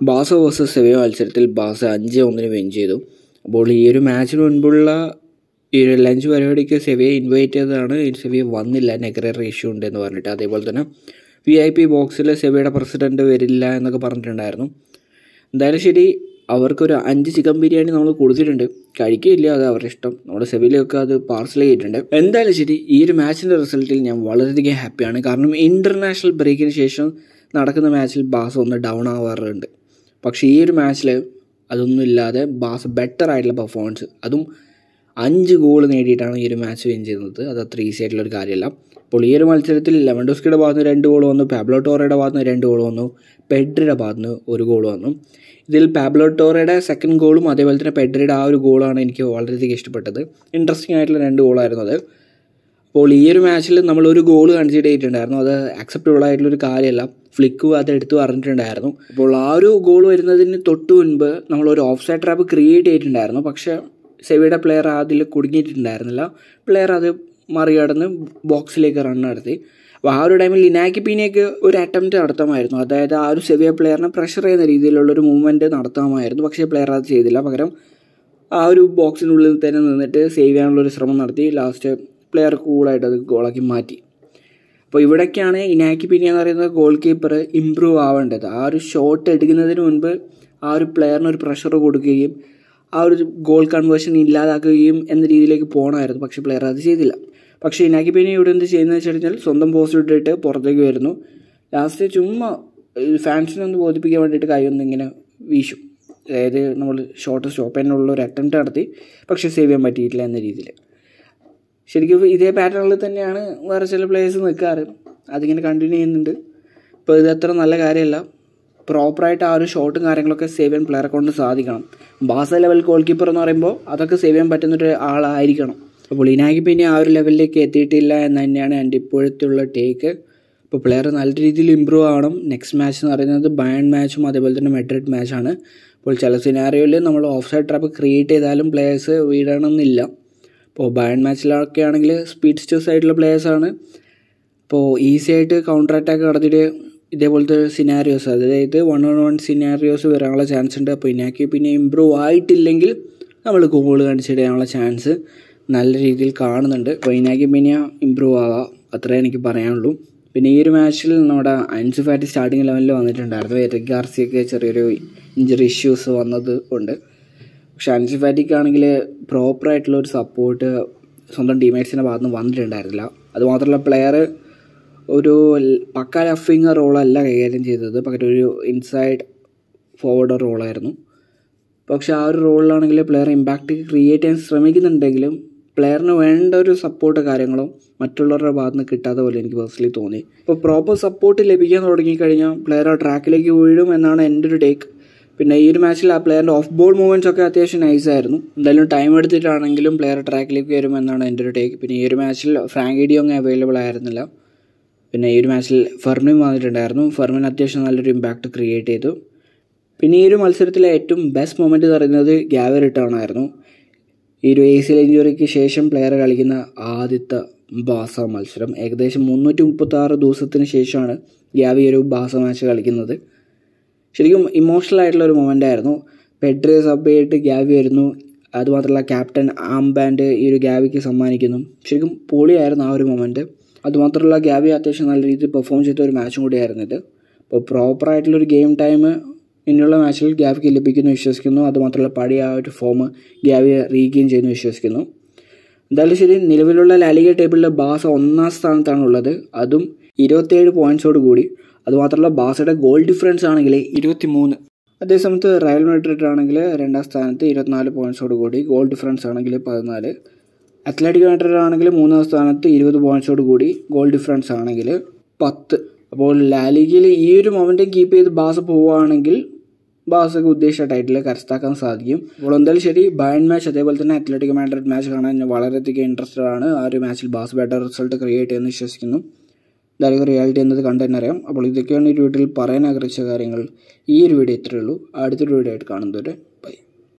ബാസ versus Sevilla മത്സരത്തിൽ ബാസ അഞ്ച് ഒന്നിന് വിൻ ചെയ്തു അപ്പോൾ ഈ ഒരു മാച്ചിന് മുൻപുള്ള ഈ ഒരു ലഞ്ച് പരിപാടിക്ക് സെവിയെ ഇൻവൈറ്റ് ചെയ്തതാണ് സെവിയ വന്നില്ല നെഗറേറ്റർ ഇഷ്യൂ ഉണ്ട് എന്ന് പറഞ്ഞിട്ട് അതേപോലെ തന്നെ വി ഐ പി ബോക്സിൽ സെവിയുടെ പ്രസിഡൻറ്റ് വരില്ല എന്നൊക്കെ പറഞ്ഞിട്ടുണ്ടായിരുന്നു എന്തായാലും ശരി അവർക്കൊരു അഞ്ച് ചിക്കൻ ബിരിയാണി നമ്മൾ കൊടുത്തിട്ടുണ്ട് കഴിക്കില്ല അത് അവരുടെ ഇഷ്ടം നമ്മുടെ സെവിലൊക്കെ അത് പാർസൽ ചെയ്തിട്ടുണ്ട് എന്തായാലും ശരി ഈ ഒരു മാച്ചിൻ്റെ റിസൾട്ടിൽ ഞാൻ വളരെയധികം ഹാപ്പിയാണ് കാരണം ഇൻ്റർനാഷണൽ ബ്രേക്കിന് ശേഷം നടക്കുന്ന മാച്ചിൽ ബാസ് ഒന്ന് ഡൗൺ ആവാറുണ്ട് പക്ഷേ ഈ ഒരു മാച്ചിൽ അതൊന്നും ഇല്ലാതെ ബാസ് ബെറ്റർ ആയിട്ടുള്ള പെർഫോമൻസ് അതും അഞ്ച് ഗോൾ നേടിയിട്ടാണ് ഈ ഒരു മാച്ച് വിൻ ചെയ്യുന്നത് അത് അത്ര ഈസി ആയിട്ടുള്ള ഒരു കാര്യമല്ല അപ്പോൾ ഈ ഒരു മത്സരത്തിൽ ലെവൻഡോസ്കിയുടെ ഭാഗത്ത് നിന്ന് രണ്ട് ഗോൾ വന്നു പാബ്ലോ ടോറയുടെ ഭാഗത്ത് നിന്ന് രണ്ട് ഗോൾ വന്നു പെഡ്രിയുടെ ഭാഗത്ത് നിന്ന് ഒരു ഗോൾ വന്നു ഇതിൽ പാബ്ലോ ടോറയുടെ സെക്കൻഡ് ഗോളും അതേപോലെ തന്നെ പെഡ്രിയുടെ ആ ഒരു ഗോളാണ് എനിക്ക് വളരെയധികം ഇഷ്ടപ്പെട്ടത് ഇൻട്രസ്റ്റിംഗ് ആയിട്ടുള്ള രണ്ട് ഗോളായിരുന്നു അത് അപ്പോൾ ഈ ഒരു മാച്ചിൽ നമ്മൾ ഒരു ഗോൾ കൺസിഡർ ചെയ്തിട്ടുണ്ടായിരുന്നു അത് അക്സെപ്റ്റബിൾ ആയിട്ടുള്ള ഒരു കാര്യമല്ല ഫ്ലിക്ക് അത് എടുത്ത് പറഞ്ഞിട്ടുണ്ടായിരുന്നു അപ്പോൾ ആ ഒരു ഗോൾ വരുന്നതിന് തൊട്ട് മുൻപ് നമ്മൾ ഒരു ഓഫ് സൈഡ് ട്രാപ്പ് ക്രിയേറ്റ് ചെയ്തിട്ടുണ്ടായിരുന്നു പക്ഷേ സെവിയുടെ പ്ലെയർ അതിൽ കുടുങ്ങിയിട്ടുണ്ടായിരുന്നില്ല പ്ലെയർ അത് മറികടന്ന് ബോക്സിലേക്ക് റൺ നടത്തി അപ്പോൾ ആ ഒരു ടൈമിൽ ഇനാക്കി പീനയ്ക്ക് ഒരു അറ്റംപ്റ്റ് നടത്താമായിരുന്നു അതായത് ആ ഒരു സെവിയ പ്ലെയറിനെ പ്രഷർ ചെയ്യുന്ന രീതിയിലുള്ള ഒരു മൂവ്മെൻറ്റ് നടത്താമായിരുന്നു പക്ഷേ പ്ലെയർ അത് ചെയ്തില്ല പകരം ആ ഒരു ബോക്സിനുള്ളിൽ തന്നെ നിന്നിട്ട് സേവ് ചെയ്യാനുള്ള ഒരു ശ്രമം നടത്തി ലാസ്റ്റ് പ്ലെയർ കൂളായിട്ട് അത് ഗോളാക്കി മാറ്റി അപ്പോൾ ഇവിടേക്കാണ് ഇനാക്കി പിനി എന്ന് പറയുന്ന ഗോൾ കീപ്പർ ഇമ്പ്രൂവ് ആവേണ്ടത് ആ ഒരു ഷോട്ട് എടുക്കുന്നതിന് മുൻപ് ആ ഒരു പ്ലെയറിന് ഒരു പ്രഷർ കൊടുക്കുകയും ആ ഒരു ഗോൾ കൺവേർഷൻ ഇല്ലാതാക്കുകയും എന്ന രീതിയിലേക്ക് പോകണമായിരുന്നു പക്ഷേ പ്ലെയർ അത് ചെയ്തില്ല പക്ഷേ ഇനാക്കി പിനി ഇവിടെ എന്ത് ചെയ്യുന്നത് വെച്ച് കഴിഞ്ഞാൽ സ്വന്തം പോസ്റ്റ് ഇട്ടിട്ട് പുറത്തേക്ക് വരുന്നു ലാസ്റ്റ് ചുമ്മാ ഫാൻസിനെ ഒന്ന് ബോധിപ്പിക്കാൻ വേണ്ടിയിട്ട് കൈയൊന്ന് ഇങ്ങനെ വീശും അതായത് നമ്മൾ ഷോർട്ട് സ്റ്റോപ്പ് ചെയ്യാനുള്ള ഒരു അറ്റംപ്റ്റ് നടത്തി പക്ഷേ സേവ് ചെയ്യാൻ പറ്റിയിട്ടില്ല എന്ന രീതിയിൽ ശരിക്കും ഇതേ പാറ്റേണിൽ തന്നെയാണ് വേറെ ചില പ്ലേയേഴ്സ് നിൽക്കാറ് അതിങ്ങനെ കണ്ടിന്യൂ ചെയ്യുന്നുണ്ട് ഇപ്പോൾ ഇത് അത്ര നല്ല കാര്യമല്ല പ്രോപ്പറായിട്ട് ആ ഒരു ഷോട്ടും കാര്യങ്ങളൊക്കെ സേവ് ചെയ്യാൻ പ്ലെയറെ കൊണ്ട് സാധിക്കണം ബാസ ലെവൽ ഗോൾ കീപ്പർ എന്ന് പറയുമ്പോൾ അതൊക്കെ സേവ് ചെയ്യാൻ പറ്റുന്നൊരു ആളായിരിക്കണം അപ്പോൾ ഇനാക്കി പിന്നെ ആ ഒരു ലെവലിലേക്ക് എത്തിയിട്ടില്ല എന്ന് തന്നെയാണ് എൻ്റെ ഇപ്പോഴത്തെ ഉള്ള ടേക്ക് ഇപ്പോൾ പ്ലെയർ നല്ല രീതിയിൽ ഇമ്പ്രൂവ് ആവണം നെക്സ്റ്റ് മാച്ച് എന്ന് പറയുന്നത് ബയൺ മാച്ചും അതേപോലെ തന്നെ മെഡ്രിഡ് മാച്ചാണ് അപ്പോൾ ചില സിനാറിയോയിൽ നമ്മൾ ഓഫ് സൈഡ് ട്രാപ്പ് ക്രിയേറ്റ് ചെയ്താലും പ്ലെയേഴ്സ് വീഴണമെന്നില്ല ഇപ്പോൾ ബയൺ മാച്ചിലൊക്കെ ആണെങ്കിൽ സ്പീഡ് സ്റ്റേഴ്സ് ആയിട്ടുള്ള പ്ലെയേഴ്സാണ് ഇപ്പോൾ ഈസി ആയിട്ട് കൗണ്ടർ അറ്റാക്ക് നടത്തിയിട്ട് ഇതേപോലത്തെ സിനാരിയോസ് അതായത് വൺ ഓൺ വൺ സിനാരിയോസ് വരാനുള്ള ചാൻസ് ഉണ്ട് അപ്പോൾ ഇനാക്കി പിന്നെ ഇമ്പ്രൂവ് ആയിട്ടില്ലെങ്കിൽ നമ്മൾ ഗോൾ കൺസിഡർ ചെയ്യാനുള്ള ചാൻസ് നല്ല രീതിയിൽ കാണുന്നുണ്ട് അപ്പോൾ ഇനാക്കി പിന്നെ ഇമ്പ്രൂവ് ആവാം അത്രേ എനിക്ക് പറയാനുള്ളൂ പിന്നെ ഈ ഒരു മാച്ചിൽ നമ്മുടെ അൻസു ഫാറ്റി സ്റ്റാർട്ടിംഗ് ലെവലിൽ വന്നിട്ടുണ്ടായിരുന്നു എറിക് ഗാർസിയൊക്കെ ചെറിയൊരു ഇഞ്ചറി ഇഷ്യൂസ് വന്നത് കൊണ്ട് പക്ഷെ അൻസു ഫാറ്റിക്ക് ആണെങ്കിൽ പ്രോപ്പറായിട്ടുള്ള ഒരു സപ്പോർട്ട് സ്വന്തം ടീമേറ്റ്സിൻ്റെ ഭാഗത്ത് നിന്ന് വന്നിട്ടുണ്ടായിരുന്നില്ല അതുമാത്രമല്ല പ്ലെയർ ഒരു പക്ക ലഫിങ് റോളല്ല കൈകാര്യം ചെയ്തത് പകരം ഒരു ഇൻസൈഡ് ഫോർവേഡ് റോളായിരുന്നു പക്ഷെ ആ ഒരു റോളിലാണെങ്കിൽ പ്ലെയർ ഇമ്പാക്റ്റ് ക്രിയേറ്റ് ചെയ്യാൻ ശ്രമിക്കുന്നുണ്ടെങ്കിലും പ്ലെയറിന് വേണ്ട ഒരു സപ്പോർട്ട് കാര്യങ്ങളും മറ്റുള്ളവരുടെ ഭാഗത്ത് നിന്ന് കിട്ടാത്ത പോലെ എനിക്ക് പേഴ്സണലി തോന്നി ഇപ്പോൾ പ്രോപ്പർ സപ്പോർട്ട് ലഭിക്കാൻ തുടങ്ങിക്കഴിഞ്ഞാൽ പ്ലെയർ ആ ട്രാക്കിലേക്ക് വീഴും എന്നാണ് എൻ്റെ ഒരു ടേക്ക് പിന്നെ ഈ ഒരു മാച്ചിൽ ആ പ്ലെയറിൻ്റെ ഓഫ് ബോൾ മൂവ്മെൻറ്റ്സ് ഒക്കെ അത്യാവശ്യം നൈസായിരുന്നു എന്തായാലും ടൈം എടുത്തിട്ടാണെങ്കിലും പ്ലെയർ ട്രാക്കിലേക്ക് വരുമെന്നാണ് എൻ്റെ ഒരു ടേക്ക് പിന്നെ ഈ ഒരു മാച്ചിൽ ഫ്രാങ്ക് ഡിയോങ് അവൈലബിൾ ആയിരുന്നില്ല പിന്നെ ഈ ഒരു മാച്ചിൽ ഫെർമിൻ വന്നിട്ടുണ്ടായിരുന്നു ഫെർമിൻ അത്യാവശ്യം നല്ലൊരു ഇമ്പാക്റ്റ് ക്രിയേറ്റ് ചെയ്തു പിന്നെ ഈ ഒരു മത്സരത്തിലെ ഏറ്റവും ബെസ്റ്റ് മൊമെൻറ്റ് എന്ന് പറയുന്നത് ഗ്യാവർ റിട്ടേൺ ആയിരുന്നു ഈ ഒരു എ സി എൽ ഇഞ്ചുറിക്ക് ശേഷം പ്ലെയർ കളിക്കുന്ന ആദ്യത്തെ ബാസ മത്സരം ഏകദേശം മുന്നൂറ്റി മുപ്പത്തി ആറ് ദിവസത്തിന് ശേഷമാണ് ഗ്യാവി ഒരു ബാസ മാച്ച് കളിക്കുന്നത് ശരിക്കും ഇമോഷണൽ ആയിട്ടുള്ള ഒരു മൊമെൻ്റ് ആയിരുന്നു പെഡ്രി സബ് ചെയ്തിട്ട് ഗ്യാവി വരുന്നു അതുമാത്രമല്ല ക്യാപ്റ്റൻ ആം ബാൻഡ് ഈ ഒരു ഗ്യാവിക്ക് സമ്മാനിക്കുന്നു ശരിക്കും പൊളിയായിരുന്നു ആ ഒരു മൊമെൻറ്റ് അതുമാത്രമല്ല ഗ്യാവി അത്യാവശ്യം നല്ല രീതിയിൽ പെർഫോം ചെയ്ത ഒരു മാച്ചും കൂടിയായിരുന്നു ഇത് അപ്പോൾ പ്രോപ്പറായിട്ടുള്ളൊരു ഗെയിം ടൈം ഇനിയുള്ള മാച്ചിൽ ഗ്യാവിക്ക് ലഭിക്കുന്നു വിശ്വസിക്കുന്നു അതുമാത്രമല്ല പഴയ ആ ഒരു ഫോം ഗ്യാവി റീഗെയിൻ ചെയ്യുന്നു വിശ്വസിക്കുന്നു എന്തായാലും ശരി നിലവിലുള്ള ലാലിക ടേബിളിൽ ബാസ ഒന്നാം സ്ഥാനത്താണ് ഉള്ളത് അതും ഇരുപത്തേഴ് പോയിൻറ്റ്സോട് കൂടി അതുമാത്രമല്ല ബാസയുടെ ഗോൾ ഡിഫറൻസ് ആണെങ്കിൽ ഇരുപത്തി മൂന്ന് അതേസമയത്ത് റയൽ മെഡ്രിഡ് ആണെങ്കിൽ രണ്ടാം സ്ഥാനത്ത് ഇരുപത്തിനാല് പോയിൻറ്റ്സോട് കൂടി ഗോൾ ഡിഫറൻസ് ആണെങ്കിൽ പതിനാല് അത്ലറ്റിക് മാഡ്രിഡ് ആണെങ്കിൽ മൂന്നാം സ്ഥാനത്ത് ഇരുപത് പോയിൻറ്റ്സോട് കൂടി ഗോൾ ഡിഫറൻസ് ആണെങ്കിൽ പത്ത് അപ്പോൾ ലാലിഗയിൽ ഈ ഒരു മൊമെൻറ്റം കീപ്പ് ചെയ്ത് ബാസ പോവുകയാണെങ്കിൽ ബാസക്ക് ഉദ്ദേശിച്ച ടൈറ്റിൽ കരസ്ഥാക്കാൻ സാധിക്കും അപ്പോൾ എന്തായാലും ശരി ബയൺ മാച്ച് അതേപോലെ തന്നെ അത്ലറ്റിക് മാഡ്രിഡ് മാച്ച് കാണാൻ ഞാൻ വളരെയധികം ഇൻട്രസ്റ്റഡ് ആണ് ആ ഒരു മാച്ചിൽ ബാസ് ബെറ്റർ റിസൾട്ട് ക്രിയേറ്റ് ചെയ്യുമെന്ന് വിശ്വസിക്കുന്നു എന്തായാലും റിയാലിറ്റി എന്നത് കണ്ടു തന്നെ അറിയാം അപ്പോൾ ഇതൊക്കെയാണ് ഈ വീട്ടിൽ പറയാൻ ആഗ്രഹിച്ച കാര്യങ്ങൾ ഈ ഒരു വീഡിയോ ഇത്രയേ ഉള്ളൂ അടുത്തൊരു വീഡിയോ ആയിട്ട് കാണുന്നവരെ